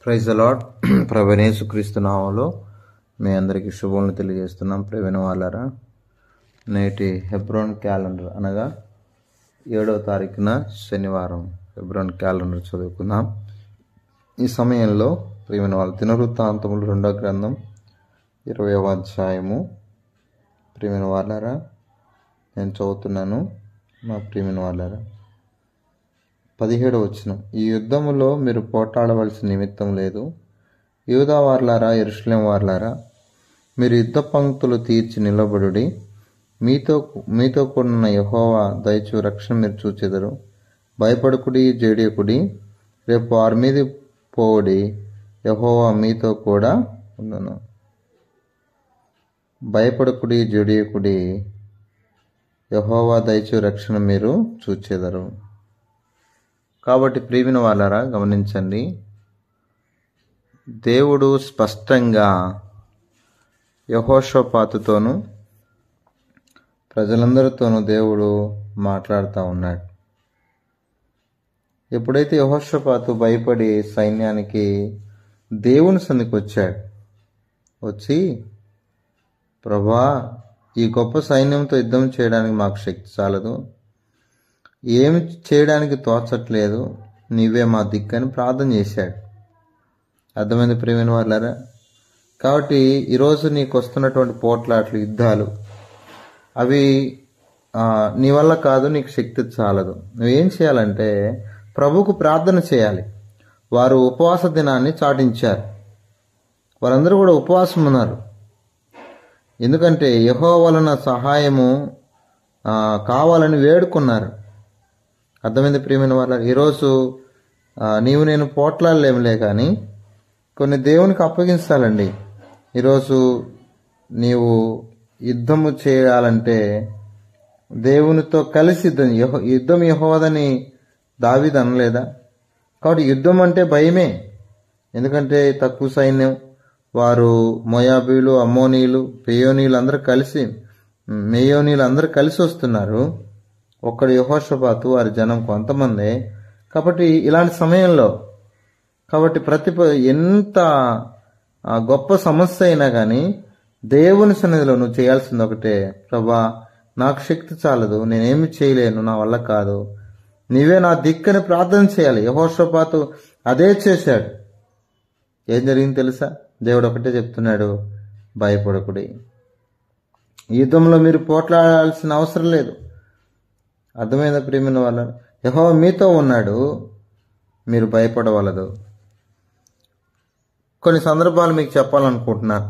praise అలాడ్ ప్రవీణేశు క్రీస్తు నామంలో మీ అందరికీ శుభములు తెలియజేస్తున్నాం ప్రవీణ వాళ్ళారా నేటి హెబ్రోన్ క్యాలెండర్ అనగా ఏడవ తారీఖున శనివారం హెబ్రోన్ క్యాలెండర్ చదువుకుందాం ఈ సమయంలో ప్రియమైన వాళ్ళ దినవృత్తాంతములు రెండో గ్రంథం ఇరవై అధ్యాయము ప్రియమైన వాళ్ళారా నేను చదువుతున్నాను మా ప్రియమైన వాళ్ళారా పదిహేడు వచ్చిన ఈ యుద్ధములో మీరు పోటాడవలసిన నిమిత్తం లేదు యూదా వార్లారా ఎరుషులేం వార్లారా మీరు యుద్ధ పంక్తులు తీర్చి నిలబడుడి మీతో మీతో కూడిన యహోవా దయచు రక్షణ మీరు చూచెదరు భయపడుకుడి జేడియకుడి రేపు వారి మీద పోవుడి యహోవా మీతో కూడా ఉండును భయపడకుడి జడియకుడి యహోవా దయచు రక్షణ మీరు చూచెదరు కాబట్టి ప్రియమైన వాళ్ళారా గమనించండి దేవుడు స్పష్టంగా యహోషోపాతుతోనూ ప్రజలందరితోనూ దేవుడు మాట్లాడుతూ ఉన్నాడు ఎప్పుడైతే యహోషపాతు భయపడి సైన్యానికి దేవుని సందికి వచ్చాడు వచ్చి ప్రభా ఈ గొప్ప సైన్యంతో యుద్ధం చేయడానికి మాకు శక్తి చాలదు ఏమి చేయడానికి తోచట్లేదు నీవే మా దిక్కని ప్రార్థన చేశాడు అర్థమైంది ప్రేమైన వాళ్ళారా కాబట్టి ఈరోజు నీకు వస్తున్నటువంటి పోట్లాట్లు యుద్ధాలు అవి ఆ, నీ వల్ల కాదు నీకు శక్తి చాలదు నువ్వేం చేయాలంటే ప్రభుకు ప్రార్థన చేయాలి వారు ఉపవాస దినాన్ని చాటించారు వారందరూ కూడా ఉపవాసం ఉన్నారు ఎందుకంటే యహో వలన సహాయము ఆ, కావాలని వేడుకున్నారు అర్థమైంది ప్రియమైన వాళ్ళ ఈరోజు ఆ, నీవు నేను పోట్లాడలేములే కానీ కొన్ని దేవునికి అప్పగించాలండి ఈరోజు నీవు యుద్ధము చేయాలంటే దేవునితో కలిసి యుద్ధం యెహో- యుద్ధం యహోవదని దావీదు అనలేదా కాబట్టి యుద్ధం అంటే భయమే ఎందుకంటే తక్కువ సైన్యం వారు మొయాబీలు అమ్మోనీలు పెయోనీలు అందరూ కలిసి మేయోనీలు అందరూ కలిసి వస్తున్నారు ఒక్కడు యహోషపాతు వారి జనం కొంతమందే కాబట్టి ఇలాంటి సమయంలో కాబట్టి ప్రతి ప- ఎంత ఆ, గొప్ప సమస్య అయినా కానీ దేవుని సన్నిధిలో నువ్వు చేయాల్సింది ఒకటే ప్రభా నాకు శక్తి చాలదు నేనేమి చేయలేను నా వల్ల కాదు నీవే నా దిక్కని ప్రార్థన చేయాలి యహోషపాతు అదే చేశాడు ఏం జరిగింది తెలుసా దేవుడు ఒకటే చెప్తున్నాడు భయపడకుడి ఈ యుద్ధంలో మీరు పోట్లాడాల్సిన అవసరం లేదు అర్థమైన ప్రియమైన వాళ్ళ యహో మీతో ఉన్నాడు మీరు భయపడవలదు కొన్ని సందర్భాలు మీకు చెప్పాలనుకుంటున్నాను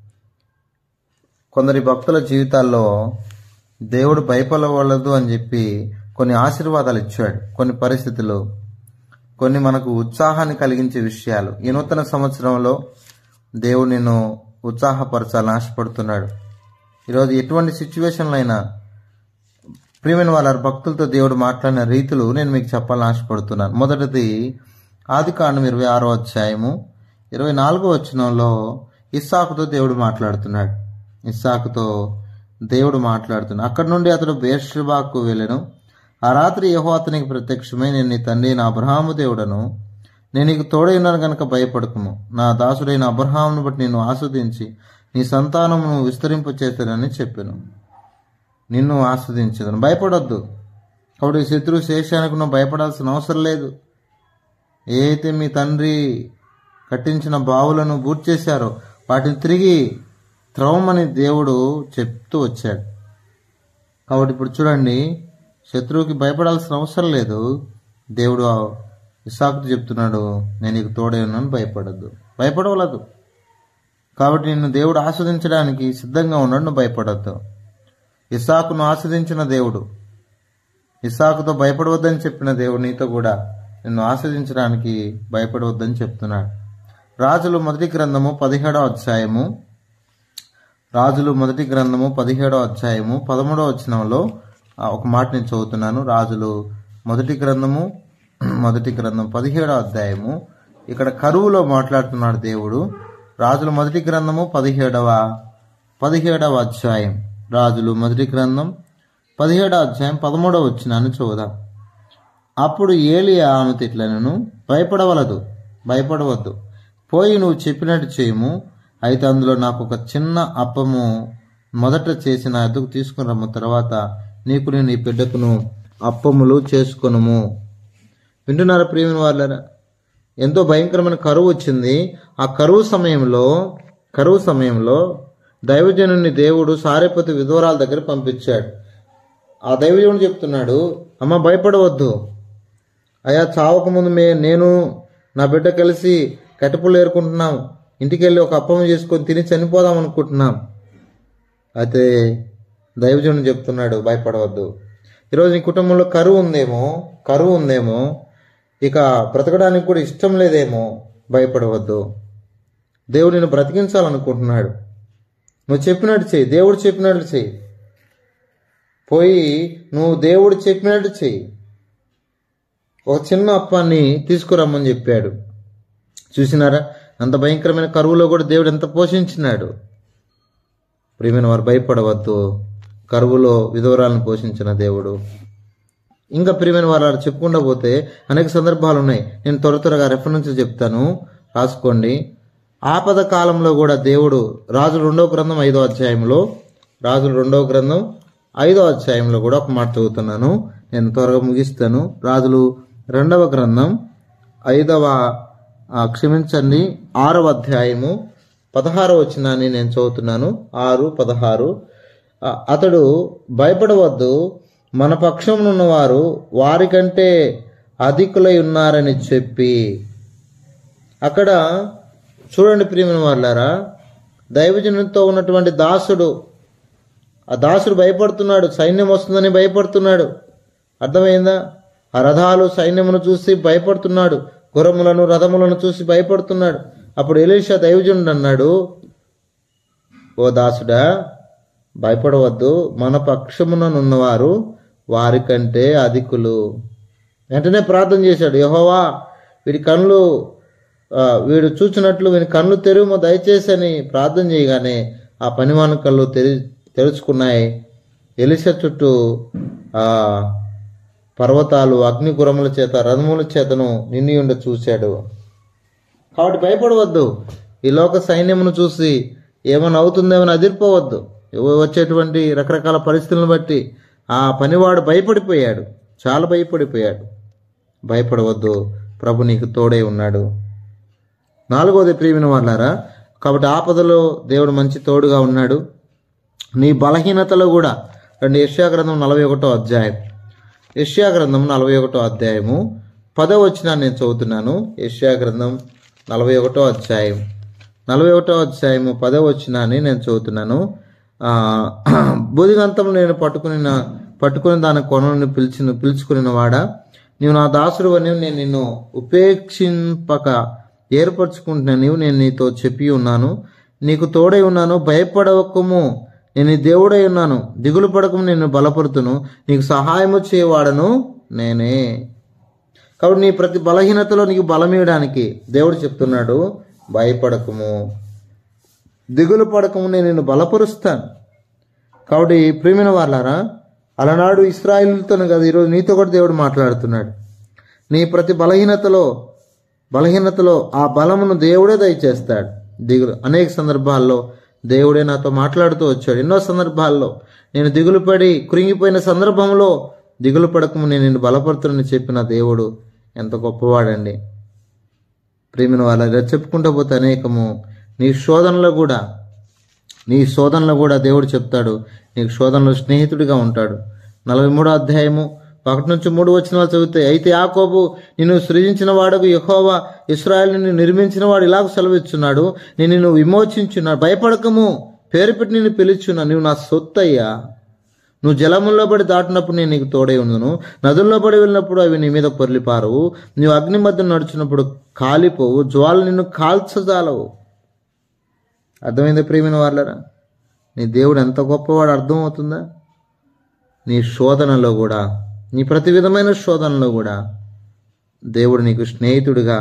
కొందరి భక్తుల జీవితాల్లో దేవుడు భయపడవలదు అని చెప్పి కొన్ని ఆశీర్వాదాలు ఇచ్చాడు కొన్ని పరిస్థితులు కొన్ని మనకు ఉత్సాహాన్ని కలిగించే విషయాలు ఈ నూతన సంవత్సరంలో దేవుడు నిన్ను ఉత్సాహపరచాలని ఆశపడుతున్నాడు ఈరోజు ఎటువంటి సిచ్యువేషన్లు అయినా ప్రియమైన వాళ్ళ భక్తులతో దేవుడు మాట్లాడిన రీతులు నేను మీకు చెప్పాలని ఆశపడుతున్నాను మొదటిది ఆది కాండం ఇరవై ఆరో అధ్యాయము ఇరవై నాలుగో వచనంలో ఇస్సాకుతో దేవుడు మాట్లాడుతున్నాడు ఇస్సాకుతో దేవుడు మాట్లాడుతున్నాడు అక్కడి నుండి అతడు బేర్షబాకు వెళ్ళను ఆ రాత్రి యహో అతనికి ప్రత్యక్షమై నేను నీ తండ్రి నా అబ్రహాము దేవుడను నేను నీకు తోడై ఉన్నాను కనుక భయపడకుము నా దాసుడైన అబ్రహామును బట్టి నిన్ను ఆస్వాదించి నీ సంతానమును విస్తరింప చేస్తానని చెప్పాను నిన్ను ఆస్వాదించదను భయపడొద్దు కాబట్టి శత్రు శేషానికి నువ్వు భయపడాల్సిన అవసరం లేదు ఏ అయితే మీ తండ్రి కట్టించిన బావులను బూట్ చేశారో వాటిని తిరిగి త్రవమని దేవుడు చెప్తూ వచ్చాడు కాబట్టి ఇప్పుడు చూడండి శత్రువుకి భయపడాల్సిన అవసరం లేదు దేవుడు ఇసాకుతో చెప్తున్నాడు నేను నీకు తోడే ఉన్నాను భయపడద్దు భయపడవలదు కాబట్టి నిన్ను దేవుడు ఆస్వాదించడానికి సిద్ధంగా ఉన్నాడు నువ్వు భయపడద్దు ఇసాకును ఆస్వాదించిన దేవుడు ఇసాకుతో భయపడవద్దని చెప్పిన దేవుడు నీతో కూడా నిన్ను ఆస్వాదించడానికి భయపడవద్దని చెప్తున్నాడు రాజులు మొదటి గ్రంథము పదిహేడో అధ్యాయము రాజులు మొదటి గ్రంథము పదిహేడో అధ్యాయము పదమూడో వచనంలో ఆ, ఒక మాట నేను చదువుతున్నాను రాజులు మొదటి గ్రంథము మొదటి గ్రంథం పదిహేడో అధ్యాయము ఇక్కడ కరువులో మాట్లాడుతున్నాడు దేవుడు రాజుల మొదటి గ్రంథము పదిహేడవ పదిహేడవ అధ్యాయం రాజులు మొదటి గ్రంథం పదిహేడవ అధ్యాయం పదమూడవ వచ్చినాన్ని చూద్దాం అప్పుడు ఏలియా ఆమె తిట్లనను భయపడవలదు భయపడవద్దు పోయి నువ్వు చెప్పినట్టు చేయము అయితే అందులో నాకు ఒక చిన్న అప్పము మొదట చేసి నా ఎద్దుకు తీసుకుని రమ్ము తర్వాత నీకు నేను ఈ బిడ్డకును అప్పములు చేసుకొనుము వింటున్నారా ప్రియమైన వాళ్ళరా ఎంతో భయంకరమైన కరువు వచ్చింది ఆ కరువు సమయంలో కరువు సమయంలో దైవజనుని దేవుడు సారేపతి విధవరాల దగ్గర పంపించాడు ఆ దైవజనుడు చెప్తున్నాడు అమ్మ భయపడవద్దు అయ్యా చావక ముందు మే నేను నా బిడ్డ కలిసి కట్టెపుల్లు ఏరుకుంటున్నాం ఇంటికి వెళ్ళి ఒక అప్పం చేసుకొని తిని చనిపోదాం అనుకుంటున్నాం అయితే దైవజనుడు చెప్తున్నాడు భయపడవద్దు ఈరోజు నీ కుటుంబంలో కరువు ఉందేమో కరువు ఉందేమో ఇక బ్రతకడానికి కూడా ఇష్టం లేదేమో భయపడవద్దు దేవుడు నిన్ను బ్రతికించాలనుకుంటున్నాడు నువ్వు చెప్పినట్టు చెయ్యి దేవుడు చెప్పినట్టు చెయ్యి పోయి నువ్వు దేవుడు చెప్పినట్టు చెయ్యి ఒక చిన్న అప్పాన్ని తీసుకురమ్మని చెప్పాడు చూసినారా అంత భయంకరమైన కరువులో కూడా దేవుడు ఎంత పోషించినాడు ప్రియమైన వారు భయపడవద్దు కరువులో విధవరాలను పోషించిన దేవుడు ఇంకా ప్రియమైన వారు అలా చెప్పుకుంటూ పోతే అనేక సందర్భాలు ఉన్నాయి నేను త్వర త్వరగా రెఫరెన్స్ చెప్తాను రాసుకోండి ఆపద కాలంలో కూడా దేవుడు రాజుల రెండవ గ్రంథం ఐదో అధ్యాయంలో రాజుల రెండవ గ్రంథం ఐదో అధ్యాయంలో కూడా ఒక మాట చదువుతున్నాను నేను త్వరగా ముగిస్తాను రాజులు రెండవ గ్రంథం ఐదవ ఆ, క్షమించండి ఆరవ అధ్యాయము పదహారవ వచ్చినాన్ని నేను చదువుతున్నాను ఆరు పదహారు ఆ, అతడు భయపడవద్దు మన పక్షమునున్నవారు వారికంటే అధికులై ఉన్నారని చెప్పి అక్కడ చూడండి ప్రియమైన వాళ్ళారా దైవజనునితో ఉన్నటువంటి దాసుడు ఆ దాసుడు భయపడుతున్నాడు సైన్యం వస్తుందని భయపడుతున్నాడు అర్థమైందా ఆ రథాలు సైన్యమును చూసి భయపడుతున్నాడు గుర్రములను రథములను చూసి భయపడుతున్నాడు అప్పుడు ఎలీషా దైవజనుడు అన్నాడు ఓ దాసుడా భయపడవద్దు మన పక్షముననున్నవారు వారికంటే అధికులు వెంటనే ప్రార్థన చేశాడు యహోవా వీడి కళ్ళు ఆ, వీడు చూచినట్లు వీని కళ్ళు తెరుము దయచేసి అని ప్రార్థన చేయగానే ఆ పనివాని కళ్ళు తెరి తెరుచుకున్నాయి ఎలిస చుట్టూ ఆ పర్వతాలు అగ్నిగురముల చేత రథముల చేతను నిండి ఉండ చూశాడు కాబట్టి భయపడవద్దు ఈ లోక సైన్యమును చూసి ఏమైనా అవుతుందేమని అదిరిపోవద్దు ఎవ- వచ్చేటువంటి రకరకాల పరిస్థితులను బట్టి ఆ పనివాడు భయపడిపోయాడు చాలా భయపడిపోయాడు భయపడవద్దు ప్రభు నీకు తోడై ఉన్నాడు నాలుగోది ప్రియమైన వాళ్ళారా కాబట్టి ఆపదలో దేవుడు మంచి తోడుగా ఉన్నాడు నీ బలహీనతలో కూడా రెండు యెషయా గ్రంథం నలభై ఒకటో అధ్యాయం యెషయా గ్రంథం నలభై ఒకటో అధ్యాయము పదో వచ్చిన నేను చదువుతున్నాను యెషయా గ్రంథం నలభై ఒకటో అధ్యాయం నలభై ఒకటో అధ్యాయము పదో వచ్చినాన్ని నేను చదువుతున్నాను ఆ, బుధిగంతం నేను పట్టుకుని పట్టుకుని దాని కొనని పిలిచిన పిలుచుకుని వాడా నీవు నా దాసుడు అని నేను నిన్ను ఉపేక్షింపక ఏర్పరచుకుంటున్నా నీవు నేను నీతో చెప్పి ఉన్నాను నీకు తోడై ఉన్నాను భయపడవకము నేను నీ దేవుడై ఉన్నాను దిగులు పడకము నేను బలపరుతును నీకు సహాయము చేయవాడను నేనే కాబట్టి నీ ప్రతి బలహీనతలో నీకు బలమీయడానికి దేవుడు చెప్తున్నాడు భయపడకము దిగులు పడకము నేను నిన్ను బలపరుస్తాను కాబట్టి ప్రేమిన వాళ్ళారా అలనాడు ఇస్రాయిల్తోనే కదా ఈరోజు నీతో కూడా దేవుడు మాట్లాడుతున్నాడు నీ ప్రతి బలహీనతలో బలహీనతలో ఆ బలమును దేవుడే దయచేస్తాడు దిగులు అనేక సందర్భాల్లో దేవుడే నాతో మాట్లాడుతూ వచ్చాడు ఎన్నో సందర్భాల్లో నేను దిగులు పడి కృంగిపోయిన సందర్భంలో దిగులు పడకము నేను నిన్ను బలపడుతునని చెప్పిన దేవుడు ఎంత గొప్పవాడండి ప్రేమిన వాళ్ళ ఇలా చెప్పుకుంటూ పోతే అనేకము నీ శోధనలో కూడా నీ శోధనలో కూడా దేవుడు చెప్తాడు నీకు శోధనలో స్నేహితుడిగా ఉంటాడు నలభై మూడో అధ్యాయము ఒకటి నుంచి మూడు వచ్చిన వాళ్ళు చదివితే అయితే యాకోబు నిన్ను సృజించిన వాడుకు యెహోవా ఇస్రాయల్ నిన్ను నిర్మించిన వాడు ఇలాగ సెలవిస్తున్నాడు నేను నిన్ను విమోచించున్నాడు భయపడకము పేరు పెట్టి నిన్ను పిలుచున్నా నువ్వు నా సొత్తయ్యా నువ్వు జలముల్లో పడి దాటినప్పుడు నేను నీకు తోడై ఉండును నదుల్లో పడి వెళ్ళినప్పుడు అవి నీ మీద పొర్లిపారవు నువ్వు అగ్ని మధ్య నడుచున్నప్పుడు కాలిపోవు జ్వాల నిన్ను కాల్చజాలవు అర్థమైందా ప్రేమిన వాళ్ళరా నీ దేవుడు ఎంత గొప్పవాడు అర్థమవుతుందా నీ శోధనలో కూడా నీ ప్రతి విధమైన శోధనలో కూడా దేవుడు నీకు స్నేహితుడిగా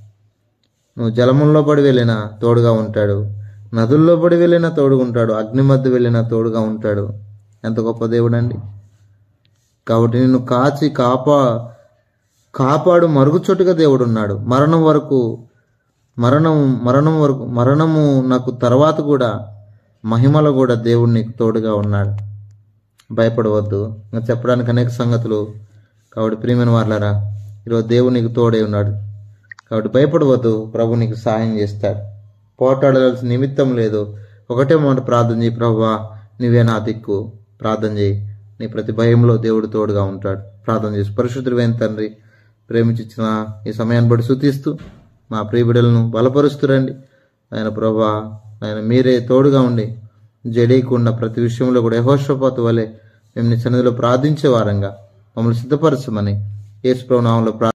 నువ్వు జలముల్లో పడి వెళ్ళినా తోడుగా ఉంటాడు నదుల్లో పడి వెళ్ళినా తోడుగా ఉంటాడు అగ్ని మధ్య వెళ్ళినా తోడుగా ఉంటాడు ఎంత గొప్ప దేవుడు అండి కాబట్టి నిన్ను కాచి కాపా కాపాడు మరుగుచోటుగా దేవుడు ఉన్నాడు మరణం వరకు మరణం మరణం వరకు మరణము నాకు తర్వాత కూడా మహిమలో కూడా దేవుడు నీకు తోడుగా ఉన్నాడు భయపడవద్దు ఇంకా చెప్పడానికి అనేక సంగతులు కాబట్టి ప్రియమైన వాళ్ళరా ఈరోజు దేవుడు నీకు తోడే ఉన్నాడు కాబట్టి భయపడవద్దు ప్రభు నీకు సహాయం చేస్తాడు పోటాడాల్సిన నిమిత్తం లేదు ఒకటే మాట ప్రార్థన చేయి ప్రభువా నీవే నా దిక్కు ప్రార్థన చేయి నీ ప్రతి భయంలో దేవుడు తోడుగా ఉంటాడు ప్రార్థన చేసి పరిశుద్ధుడైన తండ్రి ప్రేమించిన ఈ సమయాన్ని బట్టి శుతిస్తూ మా ప్రియ బిడ్డలను బలపరుస్తురండి ఆయన ప్రభా ఆయన మీరే తోడుగా ఉండి జడేయకుండా ప్రతి విషయంలో కూడా యహోషపాతు వలె మేము నీ సన్నిధిలో ప్రార్థించే వారంగా మమ్మల్ని సిద్ధపరచమని యేసు ప్రభు నామంలో ప్రా